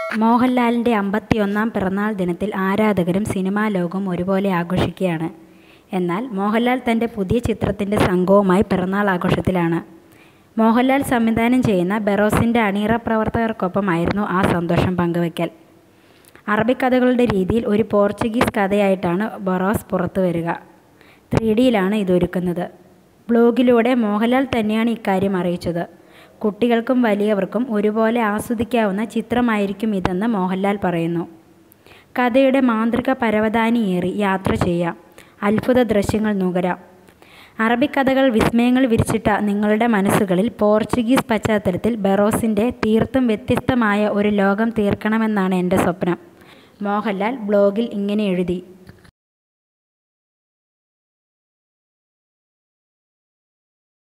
മോഹൻലാലിൻ്റെ അമ്പത്തിയൊന്നാം പിറന്നാൾ ദിനത്തിൽ ആരാധകരും സിനിമാ ലോകവും ഒരുപോലെ ആഘോഷിക്കുകയാണ് എന്നാൽ മോഹൻലാൽ തൻ്റെ പുതിയ ചിത്രത്തിൻ്റെ സംഘവുമായി പിറന്നാൾ ആഘോഷത്തിലാണ് മോഹൻലാൽ സംവിധാനം ചെയ്യുന്ന ബെറോസിൻ്റെ അണിയറ പ്രവർത്തകർക്കൊപ്പമായിരുന്നു ആ സന്തോഷം പങ്കുവയ്ക്കൽ അറബിക്കഥകളുടെ രീതിയിൽ ഒരു പോർച്ചുഗീസ് കഥയായിട്ടാണ് ബൊറോസ് പുറത്തുവരിക ത്രീ ഡിയിലാണ് ഇതൊരുക്കുന്നത് ബ്ലോഗിലൂടെ മോഹൻലാൽ തന്നെയാണ് ഇക്കാര്യം അറിയിച്ചത് കുട്ടികൾക്കും വലിയവർക്കും ഒരുപോലെ ആസ്വദിക്കാവുന്ന ചിത്രമായിരിക്കും ഇതെന്ന് മോഹൻലാൽ പറയുന്നു കഥയുടെ മാന്ത്രിക പരവതാനിയേറി യാത്ര ചെയ്യാം അത്ഭുത ദൃശ്യങ്ങൾ നുകരാം അറബിക്കഥകൾ വിസ്മയങ്ങൾ വിരിച്ചിട്ട നിങ്ങളുടെ മനസ്സുകളിൽ പോർച്ചുഗീസ് പശ്ചാത്തലത്തിൽ ബെറോസിൻ്റെ തീർത്തും വ്യത്യസ്തമായ ഒരു ലോകം തീർക്കണമെന്നാണ് എൻ്റെ സ്വപ്നം മോഹൻലാൽ ബ്ലോഗിൽ ഇങ്ങനെ എഴുതി